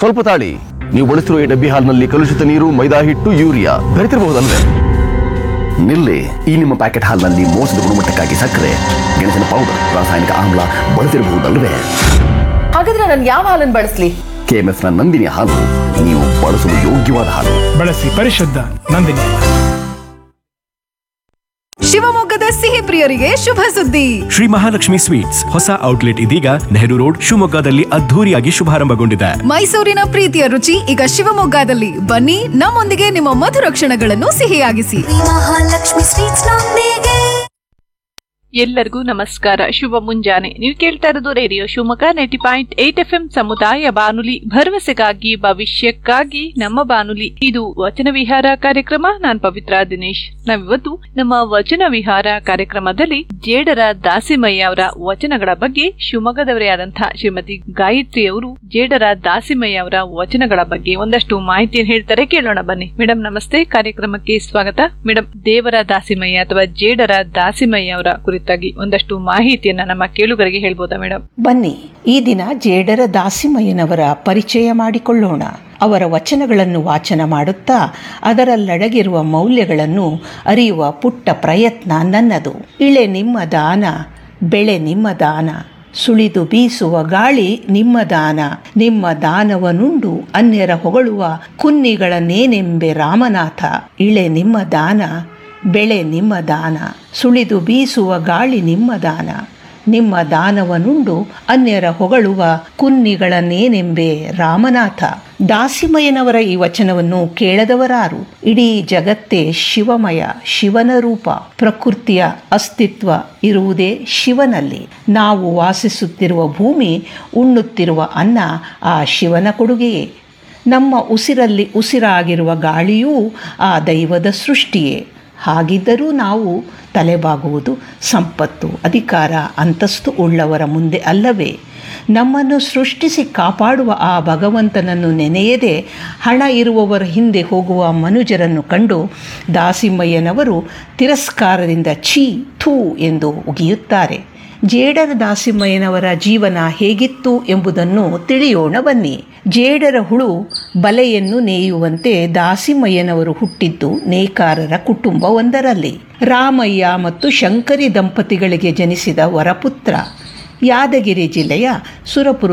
ಸ್ವಲ್ಪ ತಾಳಿ ನೀವು ಬಳಸಿರುವ ಈ ಡಬ್ಬಿ ಹಾಲ್ನಲ್ಲಿ ಕಲುಷಿತ ನೀರು ಮೈದಾ ಹಿಟ್ಟು ಯೂರಿಯಾ ಬೆರೆತಿರಬಹುದಲ್ವೇ ನಿಲ್ಲಿ ಈ ನಿಮ್ಮ ಪ್ಯಾಕೆಟ್ ಹಾಲ್ನಲ್ಲಿ ಮೋಸದ ಗುಣಮಟ್ಟಕ್ಕಾಗಿ ಸಕ್ಕರೆ ಗೆಣಸಿನ ಪೌಡರ್ ರಾಸಾಯನಿಕ ಆಮ್ಲ ಬಳಸಿರಬಹುದಲ್ವೇ ಹಾಗಾದ್ರೆ ನಾನು ಯಾವ ಹಾಲನ್ನು ಬಳಸ್ಲಿ ಕೆಎಂಎಫ್ನ ನಂದಿನಿ ಹಾಲು ನೀವು ಬಳಸಲು ಯೋಗ್ಯವಾದ ಹಾಲು ಬಳಸಿ ಪರಿಶುದ್ಧ ನಂದಿನಿ ಶಿವಮೊಗ್ಗದ ಸಿಹಿ ಪ್ರಿಯರಿಗೆ ಶುಭ ಸುದ್ದಿ ಶ್ರೀ ಮಹಾಲಕ್ಷ್ಮಿ ಸ್ವೀಟ್ಸ್ ಹೊಸ ಔಟ್ಲೆಟ್ ಇದೀಗ ನೆಹರು ರೋಡ್ ಶಿವಮೊಗ್ಗದಲ್ಲಿ ಅದ್ಧೂರಿಯಾಗಿ ಶುಭಾರಂಭಗೊಂಡಿದೆ ಮೈಸೂರಿನ ಪ್ರೀತಿಯ ರುಚಿ ಈಗ ಶಿವಮೊಗ್ಗದಲ್ಲಿ ಬನ್ನಿ ನಮ್ಮೊಂದಿಗೆ ನಿಮ್ಮ ಮಧುರ ಕ್ಷಣಗಳನ್ನು ಸಿಹಿಯಾಗಿಸಿ ಮಹಾಲಕ್ಷ್ಮಿ ಸ್ವೀಟ್ಸ್ ನೊಂದಿಗೆ ಎಲ್ಲರಿಗೂ ನಮಸ್ಕಾರ ಶುಭ ಮುಂಜಾನೆ ನೀವು ಕೇಳ್ತಾ ಇರೋದು radio Shivamogga ninety point eight F M ಸಮುದಾಯ ಬಾನುಲಿ ಭರವಸೆಗಾಗಿ ಭವಿಷ್ಯಕ್ಕಾಗಿ ನಮ್ಮ ಬಾನುಲಿ ಇದು ವಚನ ವಿಹಾರ ಕಾರ್ಯಕ್ರಮ ನಾನ್ ಪವಿತ್ರ ದಿನೇಶ್ ನಾವಿವತ್ತು ನಮ್ಮ ವಚನ ವಿಹಾರ ಕಾರ್ಯಕ್ರಮದಲ್ಲಿ ಜೇಡರ ದಾಸಿಮಯ್ಯ ಅವರ ವಚನಗಳ ಬಗ್ಗೆ ಶಿವಮೊಗ್ಗದವರೇ ಆದಂತಹ ಶ್ರೀಮತಿ ಗಾಯತ್ರಿ ಅವರು ಜೇಡರ ದಾಸಿಮಯ್ಯ ಅವರ ವಚನಗಳ ಬಗ್ಗೆ ಒಂದಷ್ಟು ಮಾಹಿತಿಯನ್ನು ಹೇಳ್ತಾರೆ ಕೇಳೋಣ ಬನ್ನಿ ಮೇಡಮ್ ನಮಸ್ತೆ ಕಾರ್ಯಕ್ರಮಕ್ಕೆ ಸ್ವಾಗತ ಮೇಡಮ್ ದೇವರ ದಾಸಿಮಯ್ಯ ಅಥವಾ ಜೇಡರ ದಾಸಿಮಯ್ಯ ಅವರ ಕುರಿತಾಗಿ ಒಂದಷ್ಟು ಮಾಹಿತಿಯನ್ನ ನಮ್ಮ ಕೇಳುಗರಿಗೆ ಹೇಳ್ಬೋದಾ ಮೇಡಮ್ ಬನ್ನಿ ಈ ದಿನ ಜೇಡರ ದಾಸಿಮಯ್ಯನವರ ಪರಿಚಯ ಮಾಡಿಕೊಳ್ಳೋಣ ಅವರ ವಚನಗಳನ್ನು ವಾಚನ ಮಾಡುತ್ತಾ ಅದರಲ್ಲಡಗಿರುವ ಮೌಲ್ಯಗಳನ್ನು ಅರಿಯುವ ಪುಟ್ಟ ಪ್ರಯತ್ನ ನನ್ನದು ಇಳೆ ನಿಮ್ಮ ದಾನ ಬೆಳೆ ನಿಮ್ಮ ದಾನ ಸುಳಿದು ಬೀಸುವ ಗಾಳಿ ನಿಮ್ಮ ದಾನ ನಿಮ್ಮ ದಾನವನುಂಡು ಅನ್ಯರ ಹೊಗಳುವ ಕುನ್ನಿಗಳನ್ನೇನೆಂಬೆ ರಾಮನಾಥ ಇಳೆ ನಿಮ್ಮ ದಾನ ಬೆಳೆ ನಿಮ್ಮ ದಾನ ಸುಳಿದು ಬೀಸುವ ಗಾಳಿ ನಿಮ್ಮ ದಾನ ನಿಮ್ಮ ದಾನವನುಂಡು ಅನ್ಯರ ಹೊಗಳುವ ಕುನ್ನಿಗಳನ್ನೇನೆಂಬೆ ರಾಮನಾಥ ದಾಸಿಮಯ್ಯನವರ ಈ ವಚನವನ್ನು ಕೇಳದವರಾರು ಇಡೀ ಜಗತ್ತೇ ಶಿವಮಯ ಶಿವನ ರೂಪ ಪ್ರಕೃತಿಯ ಅಸ್ತಿತ್ವ ಇರುವುದೇ ಶಿವನಲ್ಲಿ ನಾವು ವಾಸಿಸುತ್ತಿರುವ ಭೂಮಿ ಉಣ್ಣುತ್ತಿರುವ ಅನ್ನ ಆ ಶಿವನ ಕೊಡುಗೆಯೇ ನಮ್ಮ ಉಸಿರಲ್ಲಿ ಉಸಿರಾಗಿರುವ ಗಾಳಿಯೂ ಆ ದೈವದ ಸೃಷ್ಟಿಯೇ ಹಾಗಿದ್ದರೂ ನಾವು ತಲೆಬಾಗುವುದು ಸಂಪತ್ತು ಅಧಿಕಾರ ಅಂತಸ್ತು ಉಳ್ಳವರ ಮುಂದೆ ಅಲ್ಲವೇ ನಮ್ಮನ್ನು ಸೃಷ್ಟಿಸಿ ಕಾಪಾಡುವ ಆ ಭಗವಂತನನ್ನು ನೆನೆಯದೆ ಹಣ ಇರುವವರ ಹಿಂದೆ ಹೋಗುವ ಮನುಜರನ್ನು ಕಂಡು ದಾಸಿಮಯ್ಯನವರು ತಿರಸ್ಕಾರದಿಂದ ಛೀ ಥೂ ಎಂದು ಉಗಿಯುತ್ತಾರೆ ಜೇಡರ ದಾಸಿಮಯ್ಯನವರ ಜೀವನ ಹೇಗಿತ್ತು ಎಂಬುದನ್ನು ತಿಳಿಯೋಣ ಬನ್ನಿ ಜೇಡರ ಹುಳು ಬಲೆಯನ್ನು ನೇಯುವಂತೆ ದಾಸಿಮಯ್ಯನವರು ಹುಟ್ಟಿದ್ದು ನೇಕಾರರ ಕುಟುಂಬವೊಂದರಲ್ಲಿ ರಾಮಯ್ಯ ಮತ್ತು ಶಂಕರಿ ದಂಪತಿಗಳಿಗೆ ಜನಿಸಿದ ವರಪುತ್ರ ಯಾದಗಿರಿ ಜಿಲ್ಲೆಯ ಸುರಪುರ